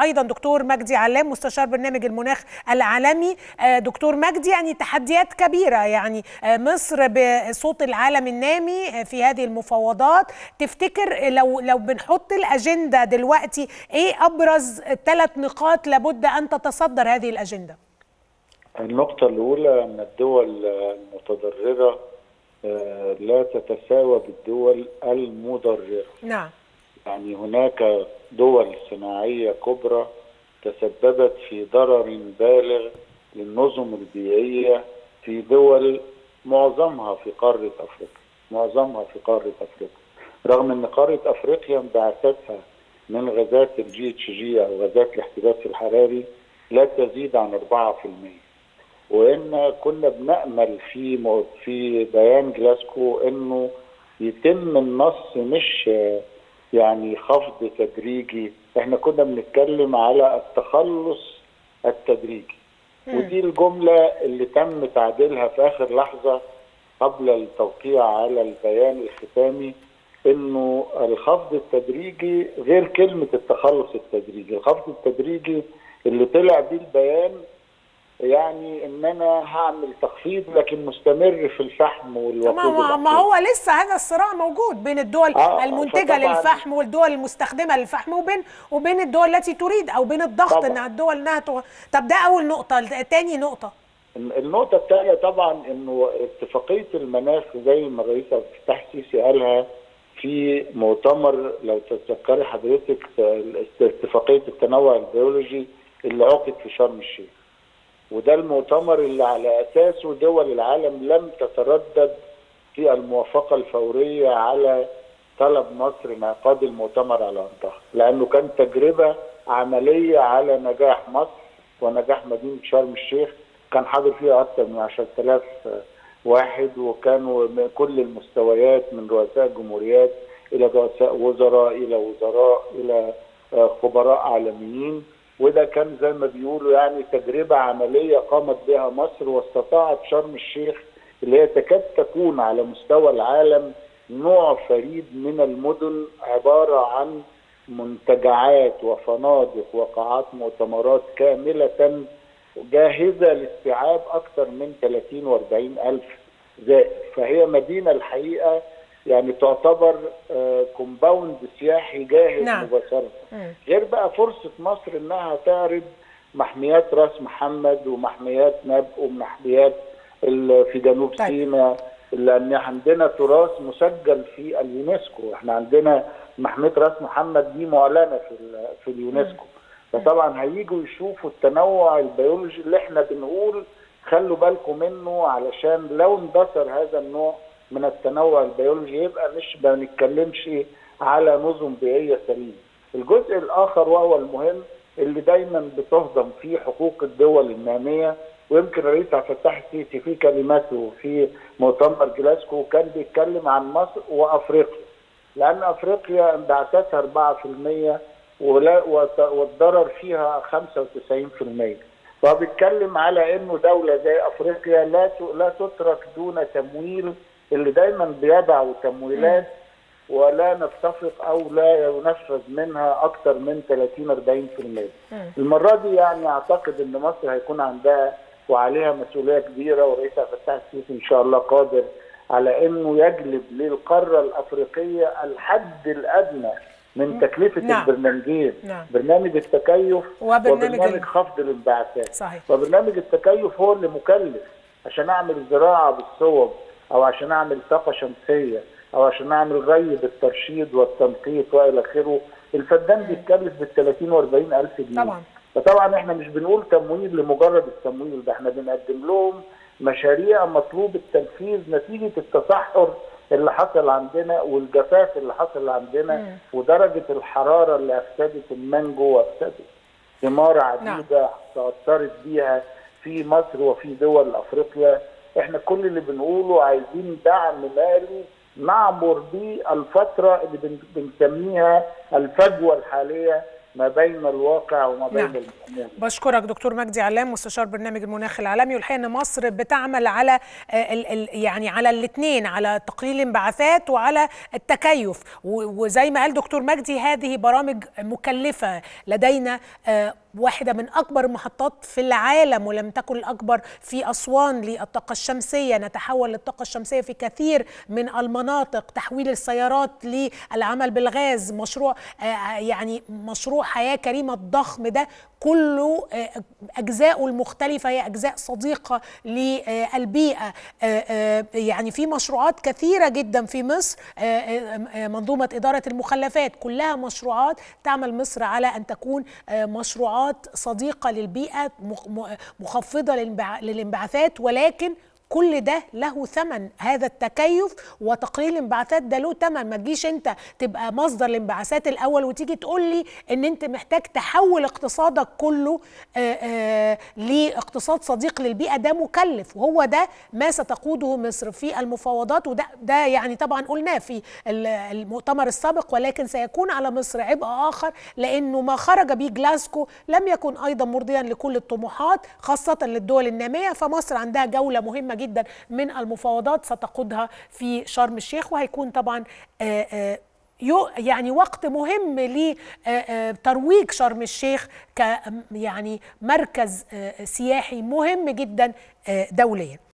ايضا دكتور مجدي علام مستشار برنامج المناخ العالمي دكتور مجدي يعني تحديات كبيره يعني مصر بصوت العالم النامي في هذه المفاوضات تفتكر لو لو بنحط الاجنده دلوقتي ايه ابرز ثلاث نقاط لابد ان تتصدر هذه الاجنده النقطة الأولى أن الدول المتضررة لا تتساوى بالدول المضررة نعم يعني هناك دول صناعية كبرى تسببت في ضرر بالغ للنظم البيئية في دول معظمها في قارة أفريقيا معظمها في قارة أفريقيا رغم أن قارة أفريقيا انبعاثاتها من غازات الجي اتش جي أو غازات الاحتباس الحراري لا تزيد عن 4% وان كنا بنامل في في بيان جلاسكو انه يتم النص مش يعني خفض تدريجي احنا كنا بنتكلم على التخلص التدريجي ودي الجمله اللي تم تعديلها في اخر لحظه قبل التوقيع على البيان الختامي انه الخفض التدريجي غير كلمه التخلص التدريجي، الخفض التدريجي اللي طلع بيه البيان يعني ان انا هعمل تخفيض لكن مستمر في الفحم والوقود ما, ما هو لسه هذا الصراع موجود بين الدول آه المنتجه للفحم والدول المستخدمه للفحم وبين وبين الدول التي تريد او بين الضغط طبعا. ان الدول انها تو... طب ده اول نقطه تاني نقطه النقطه الثانيه طبعا انه اتفاقيه المناخ زي ما الرئيس عبد الفتاح السيسي قالها في مؤتمر لو تتذكري حضرتك اتفاقيه التنوع البيولوجي اللي عقد في شرم الشيخ وده المؤتمر اللي على اساسه دول العالم لم تتردد في الموافقه الفوريه على طلب مصر انعقاد المؤتمر على ارضها لانه كان تجربه عمليه على نجاح مصر ونجاح مدينه شرم الشيخ كان حاضر فيها اكثر من 10000 واحد وكانوا من كل المستويات من رؤساء جمهوريات الى رؤساء وزراء الى وزراء الى خبراء عالميين وده كان زي ما بيقولوا يعني تجربة عملية قامت بها مصر واستطاعت شرم الشيخ اللي هي تكاد تكون على مستوى العالم نوع فريد من المدن عبارة عن منتجعات وفنادق وقاعات مؤتمرات كاملة جاهزة لاستيعاب أكثر من 30 و 40 ألف زائر فهي مدينة الحقيقة يعني تعتبر كومباوند سياحي جاهز نعم. مباشره غير بقى فرصه مصر انها تعرض محميات راس محمد ومحميات نبأ ومحميات في جنوب طيب. سيناء لان عندنا تراث مسجل في اليونسكو احنا عندنا محميه راس محمد دي معلنه في في اليونسكو فطبعا هيجوا يشوفوا التنوع البيولوجي اللي احنا بنقول خلوا بالكم منه علشان لو اندثر هذا النوع من التنوع البيولوجي يبقى مش ما بنتكلمش على نظم بيئيه سليمه. الجزء الاخر وهو المهم اللي دايما بتهضم فيه حقوق الدول الناميه ويمكن الرئيس عبد الفتاح السيسي في كلماته في مؤتمر جلاسكو كان بيتكلم عن مصر وافريقيا. لان افريقيا انبعاثاتها 4% ولا والضرر فيها 95%. فبيتكلم على انه دوله زي افريقيا لا لا تترك دون تمويل اللي دايما بيضعوا تمويلات ولا نتفق او لا ينفذ منها اكثر من 30 40% المره دي يعني اعتقد ان مصر هيكون عندها وعليها مسؤوليه كبيره والرئيس عبد الفتاح السيسي ان شاء الله قادر على انه يجلب للقاره الافريقيه الحد الادنى من تكلفه نعم. البرنامجين نعم. برنامج التكيف وبرنامج وبرنامج ال- خفض الانبعاثات صحيح فبرنامج التكيف هو اللي مكلف عشان اعمل زراعه بالصوب او عشان اعمل طاقه شمسيه او عشان اعمل ري بالترشيد والتنقيط والى اخره الفدان بيتكلف بال 30 و 40 الف جنيه طبعا فطبعا احنا مش بنقول تمويل لمجرد التمويل ده احنا بنقدم لهم مشاريع مطلوب التنفيذ نتيجه التصحر اللي حصل عندنا والجفاف اللي حصل عندنا مم. ودرجه الحراره اللي افسدت المانجو وافسدت ثمار عديده تاثرت بيها في مصر وفي دول افريقيا احنا كل اللي بنقوله عايزين دعم مالي نعبر بيه الفتره اللي بن- بنسميها الفجوه الحاليه ما بين الواقع وما بين نعم. المأمون بشكرك دكتور مجدي علام مستشار برنامج المناخ العالمي والحقيقه ان مصر بتعمل على آه، ال ال يعني على الاثنين على تقليل الانبعاثات وعلى التكيف و- وزي ما قال دكتور مجدي هذه برامج مكلفه لدينا آه، واحدة من أكبر المحطات في العالم ولم تكن الأكبر في أسوان للطاقة الشمسية نتحول للطاقة الشمسية في كثير من المناطق تحويل السيارات للعمل بالغاز مشروع آه، يعني مشروع حياة كريمة الضخم ده كله آه، أجزاؤه المختلفة هي أجزاء صديقة للبيئة آه، آه، يعني في مشروعات كثيرة جدا في مصر آه، آه، آه، منظومة إدارة المخلفات كلها مشروعات تعمل مصر على أن تكون آه، مشروعات صديقة للبيئة مخ- م- مخفضة للانبع- للانبعاثات ولكن كل ده له ثمن هذا التكيف وتقليل الانبعاثات ده له ثمن ما تجيش انت تبقى مصدر الانبعاثات الاول وتيجي تقول لي ان انت محتاج تحول اقتصادك كله آه، آه، لاقتصاد صديق للبيئه ده مكلف وهو ده ما ستقوده مصر في المفاوضات وده ده يعني طبعا قلناه في ال- المؤتمر السابق ولكن سيكون على مصر عبء اخر لانه ما خرج به جلاسكو لم يكن ايضا مرضيا لكل الطموحات خاصه للدول الناميه فمصر عندها جوله مهمه جدا من المفاوضات ستقودها في شرم الشيخ وهيكون طبعا آه، آه، يو يعني وقت مهم لترويج شرم الشيخ ك يعني مركز آه، سياحي مهم جدا آه، دوليا